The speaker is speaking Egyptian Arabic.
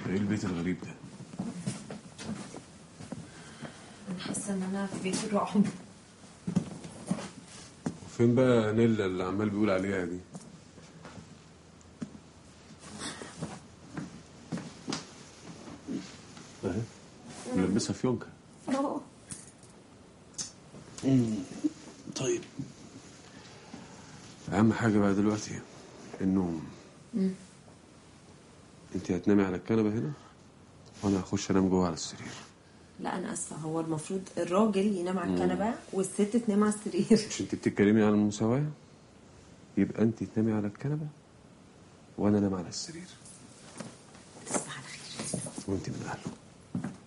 ده ايه البيت الغريب ده انا حاسه ان انا في بيت الرعب وفين بقى نيلا اللي عمال بيقول عليها دي اهي ملبسها فيونكة اه طيب اهم حاجه بقى دلوقتي النوم انت هتنامي على الكنبه هنا وانا هخش انام جوه على السرير لا انا اسفه هو المفروض الراجل ينام على الكنبه والست تنام على السرير مش انت بتتكلمي عن المساواه يبقى انت تنامي على الكنبه وانا انام على السرير تصبح على خير وانت من اهله